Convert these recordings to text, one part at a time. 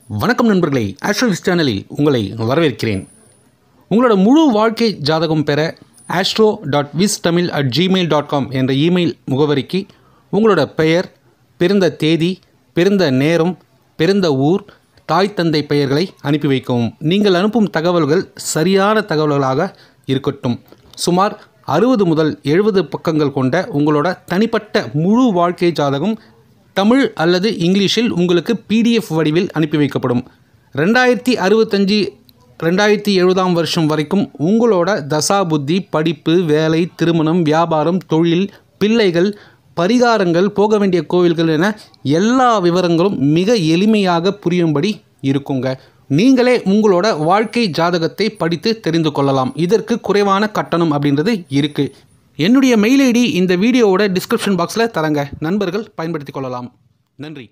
வணக்கம் நண்பர்களே ஆஸ்ட்ரோவிஸ் சேனலில் உங்களை வரவேற்கிறேன் உங்களோட முழு வாழ்க்கை ஜாதகம் பெற astro dot wis Tamil at Gmail dot com என்ற இமெயில் முகவரிக்கு உங்களோட பெயர் பிறந்த தேதி பிறந்த நேரம் பிறந்த ஊர் தாய் தந்தை பெயர்களை அனுப்பி வைக்கவும் நீங்கள் அனுப்பும் தகவல்கள் சரியான தகவல்களாக இருக்கட்டும் சுமார் அறுபது முதல் எழுபது பக்கங்கள் கொண்ட உங்களோட தனிப்பட்ட முழு வாழ்க்கை ஜாதகம் தமிழ் அல்லது இங்கிலீஷில் உங்களுக்கு பிடிஎஃப் வடிவில் அனுப்பி வைக்கப்படும் ரெண்டாயிரத்தி அறுபத்தஞ்சி ரெண்டாயிரத்தி எழுபதாம் வருஷம் வரைக்கும் உங்களோட தசா புத்தி படிப்பு வேலை திருமணம் வியாபாரம் தொழில் பிள்ளைகள் பரிகாரங்கள் போக வேண்டிய கோவில்கள் என எல்லா விவரங்களும் மிக எளிமையாக புரியும்படி இருக்குங்க நீங்களே உங்களோட வாழ்க்கை ஜாதகத்தை படித்து தெரிந்து கொள்ளலாம் இதற்கு குறைவான கட்டணம் அப்படின்றது இருக்குது என்னுடைய மெயில் ஐடி இந்த வீடியோவோட டிஸ்கிரிப்ஷன் பாக்ஸில் தரங்க நண்பர்கள் பயன்படுத்திக் கொள்ளலாம் நன்றி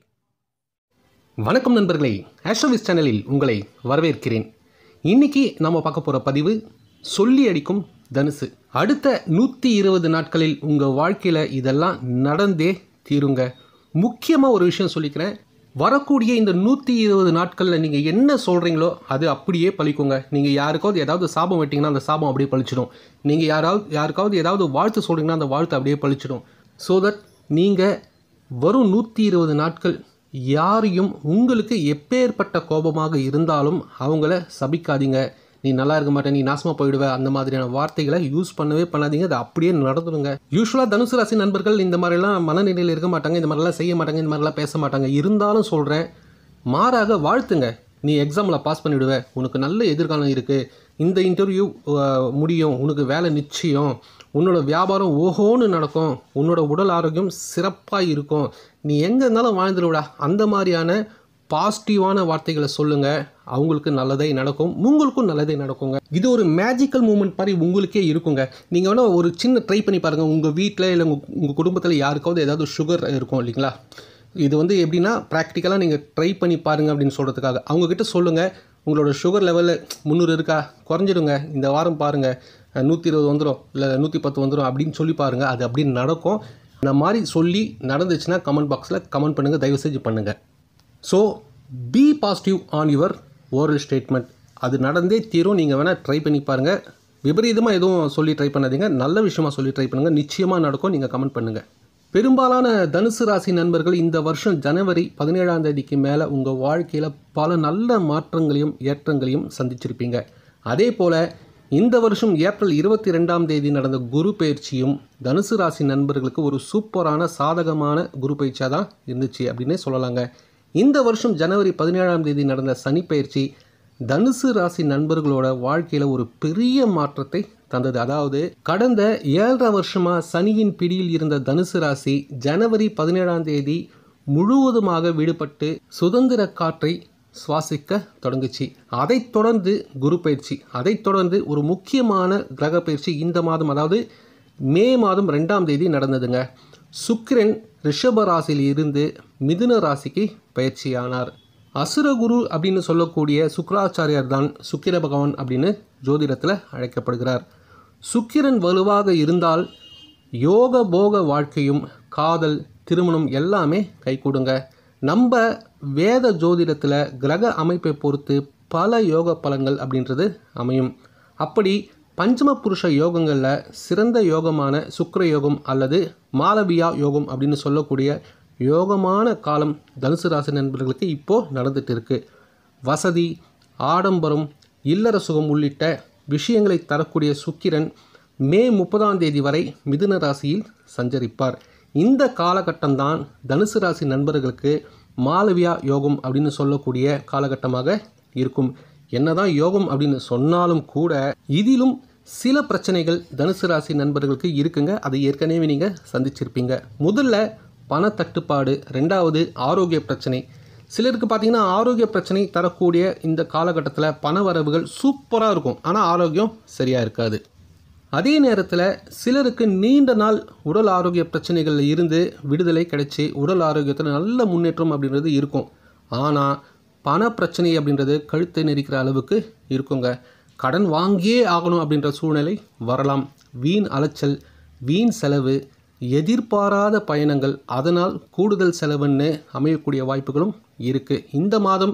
வணக்கம் நண்பர்களே ஆஸ்ட்ரோவிஸ் சேனலில் உங்களை வரவேற்கிறேன் இன்னைக்கு நம்ம பார்க்க போகிற பதிவு சொல்லி அடிக்கும் தனுசு அடுத்த நூற்றி இருபது நாட்களில் உங்கள் வாழ்க்கையில் இதெல்லாம் நடந்தே தீருங்க முக்கியமாக ஒரு விஷயம் சொல்லிக்கிறேன் வரக்கூடிய இந்த நூற்றி இருபது நாட்களில் நீங்கள் என்ன சொல்கிறீங்களோ அது அப்படியே பழிக்குங்க நீங்கள் யாருக்காவது ஏதாவது சாபம் வெட்டிங்கன்னா அந்த சாபம் அப்படியே பழிச்சிடும் நீங்கள் யாராவது யாருக்காவது ஏதாவது வாழ்த்து சொல்கிறீங்கன்னா அந்த வாழ்த்து அப்படியே பழிச்சிடும் ஸோ தட் நீங்கள் வரும் நூற்றி இருபது நாட்கள் யாரையும் உங்களுக்கு எப்பேற்பட்ட கோபமாக இருந்தாலும் அவங்கள சபிக்காதீங்க நீ நல்லா இருக்க மாட்டே நீ நாசமாக போயிடுவ அந்த மாதிரியான வார்த்தைகளை யூஸ் பண்ணவே பண்ணாதீங்க அது அப்படியே நடந்துடுங்க யூஸ்வலாக தனுசு ராசி நண்பர்கள் இந்த மாதிரிலாம் மனநிலையில் இருக்க மாட்டாங்க இந்த மாதிரிலாம் செய்ய மாட்டாங்க இந்த மாதிரிலாம் பேச மாட்டாங்க இருந்தாலும் சொல்கிறேன் மாறாக வாழ்த்துங்க நீ எக்ஸாமில் பாஸ் பண்ணிவிடுவ உனக்கு நல்ல எதிர்காலம் இருக்குது இந்த இன்டர்வியூ முடியும் உனக்கு வேலை நிச்சயம் உன்னோட வியாபாரம் ஓஹோன்னு நடக்கும் உன்னோட உடல் ஆரோக்கியம் சிறப்பாக இருக்கும் நீ எங்கே இருந்தாலும் வாழ்ந்துடுவிடா அந்த மாதிரியான பாசிட்டிவான வார்த்தைகளை சொல்லுங்கள் அவங்களுக்கு நல்லதே நடக்கும் உங்களுக்கும் நல்லதே நடக்குங்க இது ஒரு மேஜிக்கல் மூமெண்ட் மாதிரி உங்களுக்கே இருக்குங்க நீங்கள் வேணால் ஒரு சின்ன ட்ரை பண்ணி பாருங்கள் உங்கள் வீட்டில் இல்லை உங்கள் உங்கள் குடும்பத்தில் யாருக்காவது ஏதாவது சுகர் இருக்கும் இல்லைங்களா இது வந்து எப்படின்னா ப்ராக்டிக்கலாக நீங்கள் ட்ரை பண்ணி பாருங்கள் அப்படின்னு சொல்கிறதுக்காக அவங்கக்கிட்ட சொல்லுங்கள் உங்களோட சுகர் லெவலில் முந்நூறு இருக்கா குறைஞ்சிடுங்க இந்த வாரம் பாருங்கள் நூற்றி இருபது வந்துடும் இல்லை நூற்றி பத்து வந்துடும் அப்படின்னு சொல்லி பாருங்கள் அது அப்படி நடக்கும் இந்த மாதிரி சொல்லி நடந்துச்சுன்னா கமெண்ட் பாக்ஸில் கமெண்ட் பண்ணுங்கள் தயவு செஞ்சு பண்ணுங்கள் so be positive on your oral statement அது நடந்தே தீரும் நீங்கள் வேணால் ட்ரை பண்ணி பாருங்கள் விபரீதமாக எதுவும் சொல்லி ட்ரை பண்ணாதீங்க நல்ல விஷயமா சொல்லி ட்ரை பண்ணுங்கள் நிச்சயமாக நடக்கும் நீங்கள் கமெண்ட் பண்ணுங்கள் பெரும்பாலான தனுசு ராசி நண்பர்கள் இந்த வருஷம் ஜனவரி பதினேழாம் தேதிக்கு மேலே உங்கள் வாழ்க்கையில் பல நல்ல மாற்றங்களையும் ஏற்றங்களையும் சந்திச்சிருப்பீங்க அதே போல் இந்த வருஷம் ஏப்ரல் இருபத்தி ரெண்டாம் தேதி நடந்த குரு பயிற்சியும் தனுசு ராசி நண்பர்களுக்கு ஒரு சூப்பரான சாதகமான குரு பயிற்சியாக தான் இருந்துச்சு அப்படின்னே சொல்லலாங்க இந்த வருஷம் ஜனவரி பதினேழாம் தேதி நடந்த சனி பயிற்சி தனுசு ராசி நண்பர்களோட வாழ்க்கையில் ஒரு பெரிய மாற்றத்தை தந்தது அதாவது கடந்த ஏழரை வருஷமாக சனியின் பிடியில் இருந்த தனுசு ராசி ஜனவரி பதினேழாம் தேதி முழுவதுமாக விடுபட்டு சுதந்திர காற்றை சுவாசிக்க தொடங்குச்சு அதைத் தொடர்ந்து குரு பயிற்சி அதைத் தொடர்ந்து ஒரு முக்கியமான கிரக பயிற்சி இந்த மாதம் அதாவது மே மாதம் ரெண்டாம் தேதி நடந்ததுங்க சுக்கிரன் ரிஷப ராசியில் இருந்து மிதுன ராசிக்கு பயிற்சியானார் அசுரகுரு அப்படின்னு சொல்லக்கூடிய சுக்கராச்சாரியார் தான் சுக்கிர பகவான் அப்படின்னு ஜோதிடத்தில் அழைக்கப்படுகிறார் சுக்கிரன் வலுவாக இருந்தால் யோக போக வாழ்க்கையும் காதல் திருமணம் எல்லாமே கைகூடுங்க நம்ம வேத ஜோதிடத்தில் கிரக அமைப்பை பொறுத்து பல யோக பலன்கள் அப்படின்றது அமையும் அப்படி பஞ்சம புருஷ யோகங்களில் சிறந்த யோகமான சுக்கிர யோகம் அல்லது மாலவியா யோகம் அப்படின்னு சொல்லக்கூடிய யோகமான காலம் தனுசு ராசி நண்பர்களுக்கு இப்போது நடந்துட்டு இருக்கு வசதி ஆடம்பரம் இல்லற சுகம் உள்ளிட்ட விஷயங்களை தரக்கூடிய சுக்கிரன் மே முப்பதாம் தேதி வரை மிதுன ராசியில் சஞ்சரிப்பார் இந்த காலகட்டம்தான் தனுசு ராசி நண்பர்களுக்கு மாலவியா யோகம் அப்படின்னு சொல்லக்கூடிய காலகட்டமாக இருக்கும் என்னதான் யோகம் அப்படின்னு சொன்னாலும் கூட இதிலும் சில பிரச்சனைகள் தனுசு ராசி நண்பர்களுக்கு இருக்குங்க அதை ஏற்கனவே நீங்கள் சந்திச்சிருப்பீங்க முதல்ல பண தட்டுப்பாடு ரெண்டாவது ஆரோக்கிய பிரச்சனை சிலருக்கு பார்த்தீங்கன்னா ஆரோக்கிய பிரச்சனை தரக்கூடிய இந்த காலகட்டத்தில் பண வரவுகள் சூப்பராக இருக்கும் ஆனால் ஆரோக்கியம் சரியாக இருக்காது அதே நேரத்தில் சிலருக்கு நீண்ட நாள் உடல் ஆரோக்கிய பிரச்சனைகளில் இருந்து விடுதலை கிடைச்சி உடல் ஆரோக்கியத்தில் நல்ல முன்னேற்றம் அப்படின்றது இருக்கும் ஆனால் பண பிரச்சனை அப்படின்றது கழுத்தை நெரிக்கிற அளவுக்கு இருக்குங்க கடன் வாங்கியே ஆகணும் அப்படின்ற சூழ்நிலை வரலாம் வீண் அலைச்சல் வீண் செலவு எதிர்பாராத பயணங்கள் அதனால் கூடுதல் செலவுன்னு அமையக்கூடிய வாய்ப்புகளும் இருக்குது இந்த மாதம்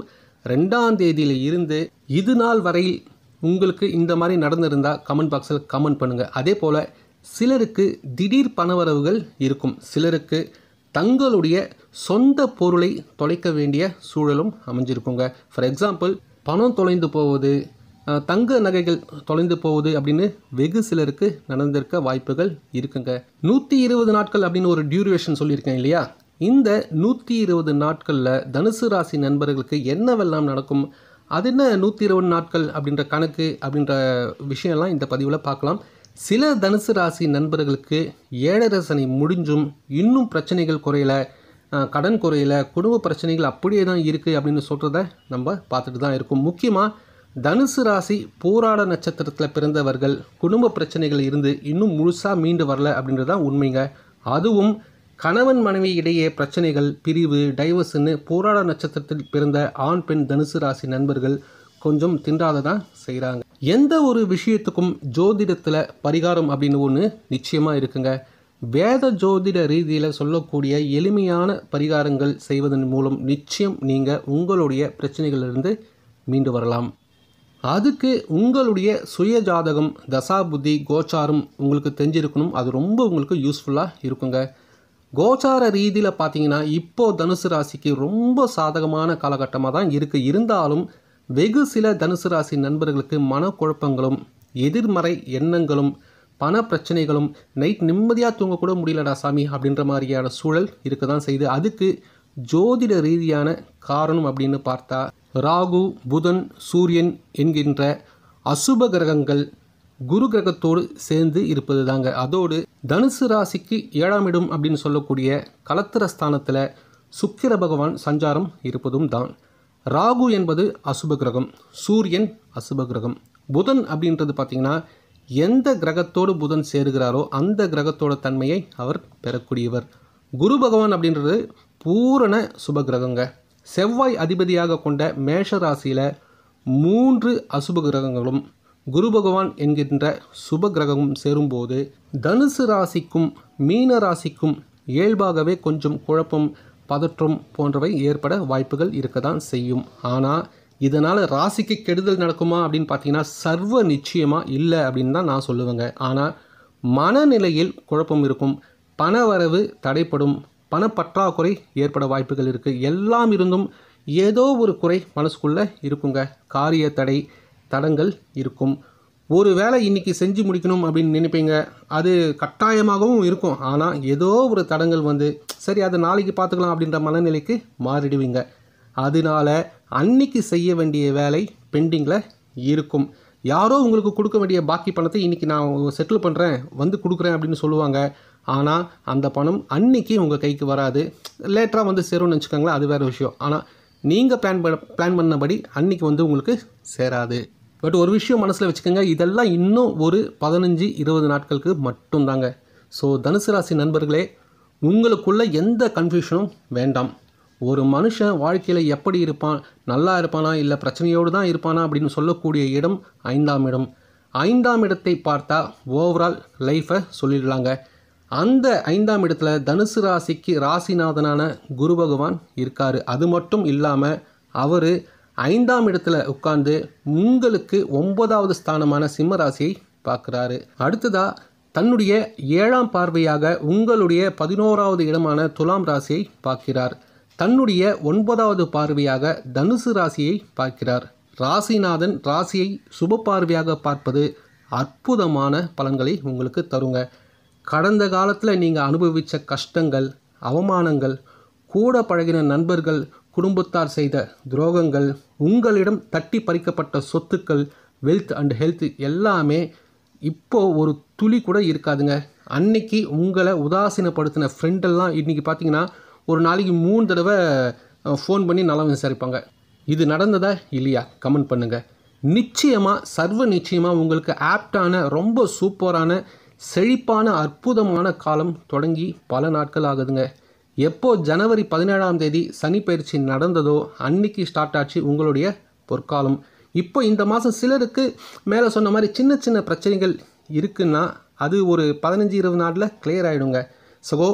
ரெண்டாம் தேதியில் இருந்து இது நாள் வரையில் உங்களுக்கு இந்த மாதிரி நடந்திருந்தால் கமெண்ட் பாக்ஸில் கமெண்ட் பண்ணுங்கள் அதே போல் சிலருக்கு திடீர் பணவரவுகள் இருக்கும் சிலருக்கு தங்களுடைய சொந்த பொருளை தொலைக்க வேண்டிய சூழலும் அமைஞ்சிருக்குங்க ஃபார் எக்ஸாம்பிள் பணம் தொலைந்து போவது அஹ், தங்க நகைகள் தொலைந்து போகுது அப்படின்னு வெகு சிலருக்கு நடந்திருக்க வாய்ப்புகள் இருக்குங்க நூற்றி இருபது நாட்கள் அப்படின்னு ஒரு டியூரேஷன் சொல்லியிருக்கேன் இல்லையா இந்த நூற்றி இருபது நாட்களில் தனுசு ராசி நண்பர்களுக்கு என்னவெல்லாம் நடக்கும் அது என்ன நூற்றி இருபது நாட்கள் அப்படின்ற கணக்கு அப்படின்ற விஷயம்லாம் இந்த பதிவில் பார்க்கலாம் சில தனுசு ராசி நண்பர்களுக்கு ஏழரை சனி முடிஞ்சும் இன்னும் பிரச்சனைகள் குறையல அஹ், கடன் குறையல குடும்ப பிரச்சனைகள் அப்படியே தான் இருக்குது அப்படின்னு சொல்கிறத நம்ம பார்த்துட்டு தான் இருக்கோம் முக்கியமாக தனுசு ராசி போராட நட்சத்திரத்தில் பிறந்தவர்கள் குடும்ப பிரச்சனைகள் இருந்து இன்னும் முழுசாக மீண்டு வரல அப்படின்றது தான் உண்மைங்க அதுவும் கணவன் மனைவி இடையே பிரச்சனைகள் பிரிவு டைவர்ஸ்னு போராட நட்சத்திரத்தில் பிறந்த ஆண் பெண் தனுசு ராசி நண்பர்கள் கொஞ்சம் திண்டாததான் செய்கிறாங்க எந்த ஒரு விஷயத்துக்கும் ஜோதிடத்தில் பரிகாரம் அப்படின்னு ஒன்று நிச்சயமாக இருக்குங்க வேத ஜோதிட ரீதியில் சொல்லக்கூடிய எளிமையான பரிகாரங்கள் செய்வதன் மூலம் நிச்சயம் நீங்கள் உங்களுடைய பிரச்சனைகளிலிருந்து மீண்டு வரலாம் அதுக்கு உங்களுடைய சுய ஜாதகம் தசாபுத்தி கோச்சாரம் உங்களுக்கு தெரிஞ்சிருக்கணும் அது ரொம்ப உங்களுக்கு யூஸ்ஃபுல்லாக இருக்குங்க கோச்சார ரீதியில் பார்த்தீங்கன்னா இப்போ தனுசு ராசிக்கு ரொம்ப சாதகமான காலகட்டமாக தான் இருக்குது இருந்தாலும் வெகு சில தனுசு ராசி நண்பர்களுக்கு மனக்குழப்பங்களும் எதிர்மறை எண்ணங்களும் பண பிரச்சனைகளும் நைட் நிம்மதியாக தூங்க கூட முடியலடா சாமி அப்படின்ற மாதிரியான சூழல் இருக்க தான் செய்யுது அதுக்கு ஜோதிட ரீதியான காரணம் அப்படின்னு பார்த்தா ராகு புதன் சூரியன் என்கின்ற அசுப கிரகங்கள் குரு கிரகத்தோடு சேர்ந்து இருப்பது தாங்க அதோடு தனுசு ராசிக்கு ஏழாம் இடம் அப்படின்னு சொல்லக்கூடிய கலத்திர ஸ்தானத்தில் சுக்கிர பகவான் சஞ்சாரம் இருப்பதும் தான் ராகு என்பது அசுப கிரகம் சூரியன் அசுப கிரகம் புதன் அப்படின்றது பார்த்தீங்கன்னா எந்த கிரகத்தோடு புதன் சேருகிறாரோ அந்த கிரகத்தோட தன்மையை அவர் பெறக்கூடியவர் குரு பகவான் அப்படின்றது பூரண சுப கிரகங்க செவ்வாய் அதிபதியாக கொண்ட மேஷ ராசியில் மூன்று அசுப கிரகங்களும் குரு பகவான் என்கின்ற சுப கிரகமும் சேரும்போது தனுசு ராசிக்கும் மீன ராசிக்கும் இயல்பாகவே கொஞ்சம் குழப்பம் பதற்றம் போன்றவை ஏற்பட வாய்ப்புகள் இருக்க தான் செய்யும் ஆனால் இதனால் ராசிக்கு கெடுதல் நடக்குமா அப்படின்னு பார்த்தீங்கன்னா சர்வ நிச்சயமாக இல்லை அப்படின்னு தான் நான் சொல்லுவேங்க ஆனால் மனநிலையில் குழப்பம் இருக்கும் பணவரவு தடைப்படும் பணப்பற்றாக்குறை ஏற்பட வாய்ப்புகள் இருக்குது எல்லாம் இருந்தும் ஏதோ ஒரு குறை மனசுக்குள்ளே இருக்குங்க காரிய தடை தடங்கள் இருக்கும் ஒரு வேலை இன்னைக்கு செஞ்சு முடிக்கணும் அப்படின்னு நினைப்பீங்க அது கட்டாயமாகவும் இருக்கும் ஆனால் ஏதோ ஒரு தடங்கள் வந்து சரி அதை நாளைக்கு பார்த்துக்கலாம் அப்படின்ற மனநிலைக்கு மாறிடுவீங்க அதனால அன்னைக்கு செய்ய வேண்டிய வேலை பெண்டிங்கில் இருக்கும் யாரோ உங்களுக்கு கொடுக்க வேண்டிய பாக்கி பணத்தை இன்றைக்கி நான் செட்டில் பண்ணுறேன் வந்து கொடுக்குறேன் அப்படின்னு சொல்லுவாங்க ஆனால் அந்த பணம் அன்னைக்கு உங்கள் கைக்கு வராது லேட்டராக வந்து சேரும்னு வச்சுக்கோங்களேன் அது வேறு விஷயம் ஆனால் நீங்கள் பிளான் பண்ண பிளான் பண்ணபடி அன்னைக்கு வந்து உங்களுக்கு சேராது பட் ஒரு விஷயம் மனசில் வச்சுக்கோங்க இதெல்லாம் இன்னும் ஒரு பதினஞ்சு இருபது நாட்களுக்கு மட்டும்தாங்க ஸோ தனுசு ராசி நண்பர்களே உங்களுக்குள்ள எந்த கன்ஃபியூஷனும் வேண்டாம் ஒரு மனுஷன் வாழ்க்கையில் எப்படி இருப்பான் நல்லா இருப்பானா இல்லை பிரச்சனையோடு தான் இருப்பானா அப்படின்னு சொல்லக்கூடிய இடம் ஐந்தாம் இடம் ஐந்தாம் இடத்தை பார்த்தா ஓவரால் லைஃப்பை சொல்லிடலாங்க அந்த ஐந்தாம் இடத்துல தனுசு ராசிக்கு ராசிநாதனான குரு பகவான் இருக்கார் அது மட்டும் இல்லாமல் அவர் ஐந்தாம் இடத்துல உட்கார்ந்து உங்களுக்கு ஒன்பதாவது ஸ்தானமான சிம்ம ராசியை பார்க்குறாரு அடுத்ததா தன்னுடைய ஏழாம் பார்வையாக உங்களுடைய பதினோராவது இடமான துலாம் ராசியை பார்க்கிறார் தன்னுடைய ஒன்பதாவது பார்வையாக தனுசு ராசியை பார்க்கிறார் ராசிநாதன் ராசியை சுப பார்வையாக பார்ப்பது அற்புதமான பலன்களை உங்களுக்கு தருங்க கடந்த காலத்தில் நீங்கள் அனுபவித்த கஷ்டங்கள் அவமானங்கள் கூட பழகின நண்பர்கள் குடும்பத்தார் செய்த துரோகங்கள் உங்களிடம் தட்டி பறிக்கப்பட்ட சொத்துக்கள் வெல்த் அண்ட் ஹெல்த் எல்லாமே இப்போ ஒரு துளி கூட இருக்காதுங்க அன்னைக்கு உங்களை உதாசீனப்படுத்தின ஃப்ரெண்டெல்லாம் இன்றைக்கி பார்த்தீங்கன்னா ஒரு நாளைக்கு மூணு தடவை ஃபோன் பண்ணி நலம் விசாரிப்பாங்க இது நடந்ததா இல்லையா கமெண்ட் பண்ணுங்கள் நிச்சயமாக சர்வ நிச்சயமாக உங்களுக்கு ஆப்டான ரொம்ப சூப்பரான செழிப்பான அற்புதமான காலம் தொடங்கி பல நாட்கள் ஆகுதுங்க எப்போ ஜனவரி பதினேழாம் தேதி சனி பயிற்சி நடந்ததோ அன்னைக்கு ஸ்டார்ட் ஆச்சு உங்களுடைய பொற்காலம் இப்போ இந்த மாதம் சிலருக்கு மேலே சொன்ன மாதிரி சின்ன சின்ன பிரச்சனைகள் இருக்குன்னா அது ஒரு பதினஞ்சு இருபது நாளில் கிளியர் ஆகிடுங்க ஸோ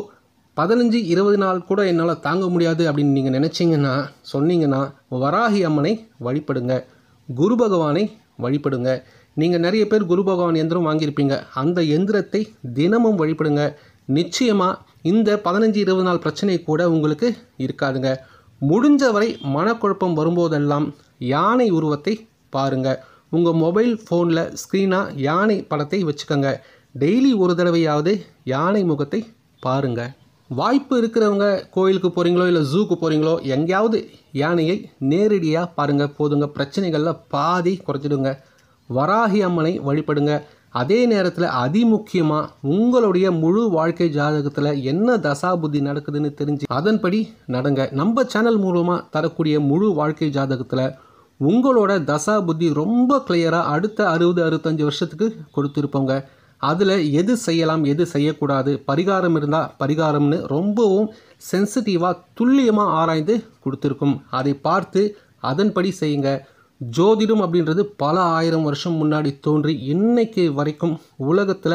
பதினஞ்சு இருபது நாள் கூட என்னால் தாங்க முடியாது அப்படின்னு நீங்கள் நினச்சிங்கன்னா சொன்னீங்கன்னா வராகி அம்மனை வழிபடுங்க குரு பகவானை வழிபடுங்க நீங்கள் நிறைய பேர் குரு பகவான் எந்திரம் வாங்கியிருப்பீங்க அந்த எந்திரத்தை தினமும் வழிபடுங்க நிச்சயமாக இந்த பதினஞ்சு இருபது நாள் பிரச்சனை கூட உங்களுக்கு இருக்காதுங்க முடிஞ்ச வரை மனக்குழப்பம் வரும்போதெல்லாம் யானை உருவத்தை பாருங்கள் உங்கள் மொபைல் ஃபோனில் ஸ்க்ரீனாக யானை படத்தை வச்சுக்கோங்க டெய்லி ஒரு தடவையாவது யானை முகத்தை பாருங்கள் வாய்ப்பு இருக்கிறவங்க கோயிலுக்கு போகிறீங்களோ இல்லை ஜூக்கு போகிறீங்களோ எங்கேயாவது யானையை நேரடியாக பாருங்கள் போதுங்க பிரச்சனைகளில் பாதி குறைச்சிடுங்க வராகி அம்மனை வழிபடுங்க அதே நேரத்தில் அதிமுக்கியமாக உங்களுடைய முழு வாழ்க்கை ஜாதகத்தில் என்ன தசாபுத்தி நடக்குதுன்னு தெரிஞ்சு அதன்படி நடங்க நம்ம சேனல் மூலமாக தரக்கூடிய முழு வாழ்க்கை ஜாதகத்தில் உங்களோட தசா புத்தி ரொம்ப கிளியராக அடுத்த அறுபது அறுபத்தஞ்சு வருஷத்துக்கு கொடுத்துருப்போங்க அதில் எது செய்யலாம் எது செய்யக்கூடாது பரிகாரம் இருந்தால் பரிகாரம்னு ரொம்பவும் சென்சிட்டிவாக துல்லியமாக ஆராய்ந்து கொடுத்துருக்கும் அதை பார்த்து அதன்படி செய்யுங்க ஜோதிடம் அப்படின்றது பல ஆயிரம் வருஷம் முன்னாடி தோன்றி இன்னைக்கு வரைக்கும் உலகத்தில்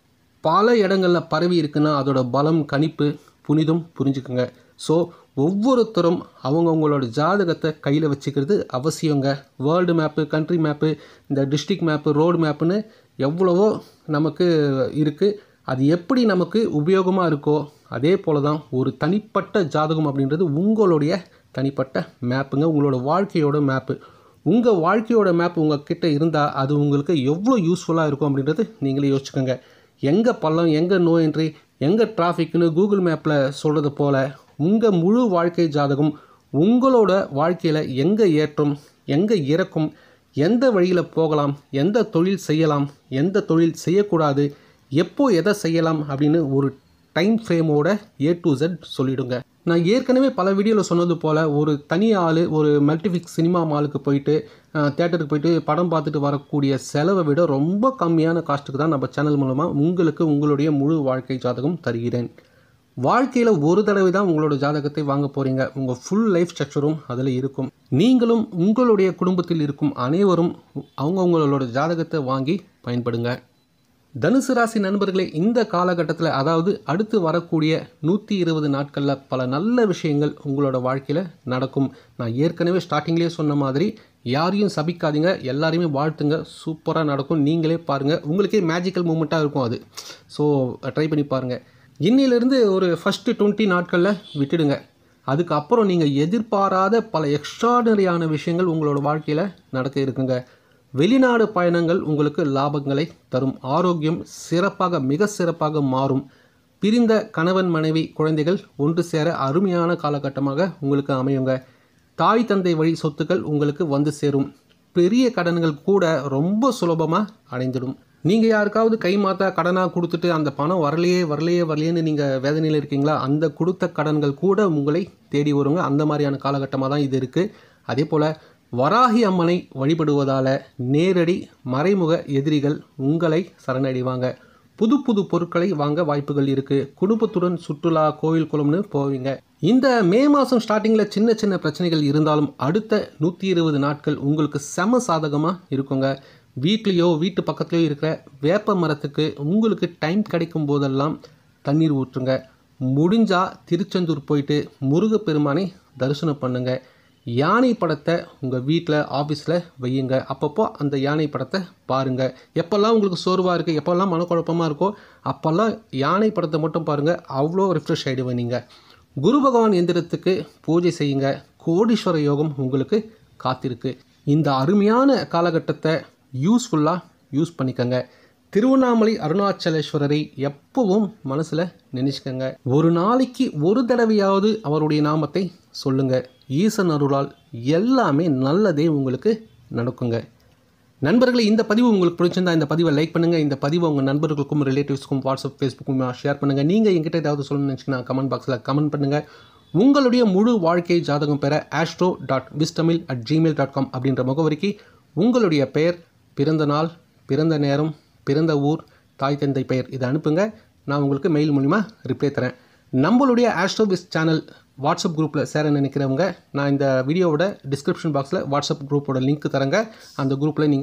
பல இடங்களில் பரவி இருக்குன்னா அதோட பலம் கணிப்பு புனிதம் புரிஞ்சுக்குங்க ஸோ ஒவ்வொருத்தரும் அவங்கவுங்களோட ஜாதகத்தை கையில் வச்சுக்கிறது அவசியங்க வேர்ல்டு மேப்பு கண்ட்ரி மேப்பு இந்த டிஸ்ட்ரிக்ட் மேப்பு ரோடு மேப்புன்னு எவ்வளவோ நமக்கு இருக்குது அது எப்படி நமக்கு உபயோகமாக இருக்கோ அதே போல தான் ஒரு தனிப்பட்ட ஜாதகம் அப்படின்றது உங்களுடைய தனிப்பட்ட மேப்புங்க உங்களோட வாழ்க்கையோட மேப்பு உங்கள் வாழ்க்கையோட மேப் உங்கள் கிட்ட இருந்தால் அது உங்களுக்கு எவ்வளோ யூஸ்ஃபுல்லாக இருக்கும் அப்படின்றது நீங்களே யோசிச்சுக்கோங்க எங்கே பள்ளம் எங்கே நோ என்ட்ரி எங்கே டிராஃபிக்னு கூகுள் மேப்பில் சொல்கிறது போல் உங்கள் முழு வாழ்க்கை ஜாதகம் உங்களோட வாழ்க்கையில் எங்கே ஏற்றம் எங்கே இறக்கும் எந்த வழியில் போகலாம் எந்த தொழில் செய்யலாம் எந்த தொழில் செய்யக்கூடாது எப்போ எதை செய்யலாம் அப்படின்னு ஒரு டைம் ஃப்ரேமோட ஏ டு Z சொல்லிடுங்க நான் ஏற்கனவே பல வீடியோவில் சொன்னது போல் ஒரு தனி ஆள் ஒரு மல்டிஃபிக்ஸ் சினிமா மாலுக்கு போயிட்டு தேட்டருக்கு போயிட்டு படம் பார்த்துட்டு வரக்கூடிய செலவை விட ரொம்ப கம்மியான காஸ்ட்டுக்கு தான் நம்ம சேனல் மூலமாக உங்களுக்கு உங்களுடைய முழு வாழ்க்கை ஜாதகம் தருகிறேன் வாழ்க்கையில் ஒரு தடவை தான் உங்களோட ஜாதகத்தை வாங்க போகிறீங்க உங்கள் ஃபுல் லைஃப் ஸ்ட்ரக்சரும் அதில் இருக்கும் நீங்களும் உங்களுடைய குடும்பத்தில் இருக்கும் அனைவரும் அவங்கவுங்களோட ஜாதகத்தை வாங்கி பயன்படுங்க தனுசு ராசி நண்பர்களே இந்த காலகட்டத்தில் அதாவது அடுத்து வரக்கூடிய நூற்றி இருபது நாட்களில் பல நல்ல விஷயங்கள் உங்களோட வாழ்க்கையில் நடக்கும் நான் ஏற்கனவே ஸ்டார்டிங்லேயே சொன்ன மாதிரி யாரையும் சபிக்காதீங்க எல்லாரையுமே வாழ்த்துங்க சூப்பராக நடக்கும் நீங்களே பாருங்கள் உங்களுக்கே மேஜிக்கல் மூமெண்ட்டாக இருக்கும் அது ஸோ ட்ரை பண்ணி பாருங்கள் இன்னிலிருந்து ஒரு ஃபஸ்ட்டு டுவெண்ட்டி நாட்களில் விட்டுடுங்க அதுக்கப்புறம் நீங்கள் எதிர்பாராத பல எக்ஸ்ட்ராடனரியான விஷயங்கள் உங்களோட வாழ்க்கையில் நடக்க இருக்குங்க வெளிநாடு பயணங்கள் உங்களுக்கு லாபங்களை தரும் ஆரோக்கியம் சிறப்பாக மிக சிறப்பாக மாறும் பிரிந்த கணவன் மனைவி குழந்தைகள் ஒன்று சேர அருமையான காலகட்டமாக உங்களுக்கு அமையுங்க தாய் தந்தை வழி சொத்துக்கள் உங்களுக்கு வந்து சேரும் பெரிய கடன்கள் கூட ரொம்ப சுலபமாக அடைந்துடும் நீங்கள் யாருக்காவது கை மாத்தா கடனாக கொடுத்துட்டு அந்த பணம் வரலையே வரலையே வரலையேன்னு நீங்கள் வேதனையில் இருக்கீங்களா அந்த கொடுத்த கடன்கள் கூட உங்களை தேடி வருங்க அந்த மாதிரியான காலகட்டமாக தான் இது இருக்குது அதே போல் வராகி அம்மனை வழிபடுவதால் நேரடி மறைமுக எதிரிகள் உங்களை சரணடைவாங்க புது புது பொருட்களை வாங்க வாய்ப்புகள் இருக்குது குடும்பத்துடன் சுற்றுலா கோவில் குளம்னு போவீங்க இந்த மே மாதம் ஸ்டார்டிங்கில் சின்ன சின்ன பிரச்சனைகள் இருந்தாலும் அடுத்த நூற்றி இருபது நாட்கள் உங்களுக்கு செம சாதகமாக இருக்குங்க வீட்லேயோ வீட்டு பக்கத்துலேயோ இருக்கிற வேப்ப மரத்துக்கு உங்களுக்கு டைம் கிடைக்கும் போதெல்லாம் தண்ணீர் ஊற்றுங்க முடிஞ்சால் திருச்செந்தூர் போயிட்டு முருகப்பெருமானை தரிசனம் பண்ணுங்க யானை படத்தை உங்கள் வீட்டில் ஆஃபீஸில் வையுங்க அப்பப்போ அந்த யானை படத்தை பாருங்கள் எப்போல்லாம் உங்களுக்கு சோர்வாக இருக்குது எப்போல்லாம் மனக்குழப்பமாக இருக்கோ அப்போல்லாம் யானை படத்தை மட்டும் பாருங்கள் அவ்வளோ ரிஃப்ரெஷ் ஆகிடுவேன் நீங்கள் குரு பகவான் எந்திரத்துக்கு பூஜை செய்யுங்க கோடீஸ்வர யோகம் உங்களுக்கு காத்திருக்கு இந்த அருமையான காலகட்டத்தை யூஸ்ஃபுல்லாக யூஸ் பண்ணிக்கங்க திருவண்ணாமலை அருணாச்சலேஸ்வரரை எப்பவும் மனசில் நினைச்சுக்கங்க ஒரு நாளைக்கு ஒரு தடவையாவது அவருடைய நாமத்தை சொல்லுங்க ஈசன் அருளால் எல்லாமே நல்லதே உங்களுக்கு நடக்குங்க நண்பர்களே இந்த பதிவு உங்களுக்கு பிடிச்சிருந்தா இந்த பதிவை லைக் பண்ணுங்கள் இந்த பதிவை உங்கள் நண்பர்களுக்கும் ரிலேட்டிவ்ஸ்க்கும் வாட்ஸ்அப் ஃபேஸ்புக்கும் ஷேர் பண்ணுங்கள் நீங்கள் எங்கிட்ட ஏதாவது சொல்லணும்னு நினச்சிங்கன்னா கமெண்ட் பாக்ஸில் கமெண்ட் பண்ணுங்கள் உங்களுடைய முழு வாழ்க்கை ஜாதகம் பெற ஆஸ்ட்ரோ டாட் விஸ்டமில் அட் ஜிமெயில் டாட் காம் அப்படின்ற முகவரிக்கு உங்களுடைய பெயர் பிறந்த நாள் பிறந்த நேரம் பிறந்த ஊர் தாய் தந்தை பெயர் இதை அனுப்புங்க நான் உங்களுக்கு மெயில் மூலிமா ரிப்ளை தரேன் நம்மளுடைய ஆஸ்ட்ரோபிஸ் சேனல் வாட்ஸ்அப் குரூப்பில் சேர நினைக்கிறவங்க நான் இந்த வீடியோவோட டிஸ்கிரிப்ஷன் பாக்ஸில் வாட்ஸ்அப் குரூப்போட லிங்க் தரேங்க அந்த குரூப்பில் நீங்கள்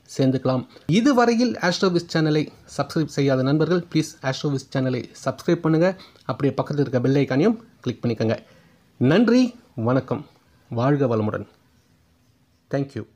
சேர்ந்துக்கலாம் இதுவரையில் ஆஸ்ட்ரோவிஸ் சேனலை சப்ஸ்கிரைப் செய்யாத நண்பர்கள் ப்ளீஸ் ஆஸ்ட்ரோவிஸ் சேனலை சப்ஸ்கிரைப் பண்ணுங்கள் அப்படியே பக்கத்தில் இருக்க பெல் ஐக்கானையும் கிளிக் பண்ணிக்கோங்க நன்றி வணக்கம் வாழ்க வளமுடன் தேங்க்யூ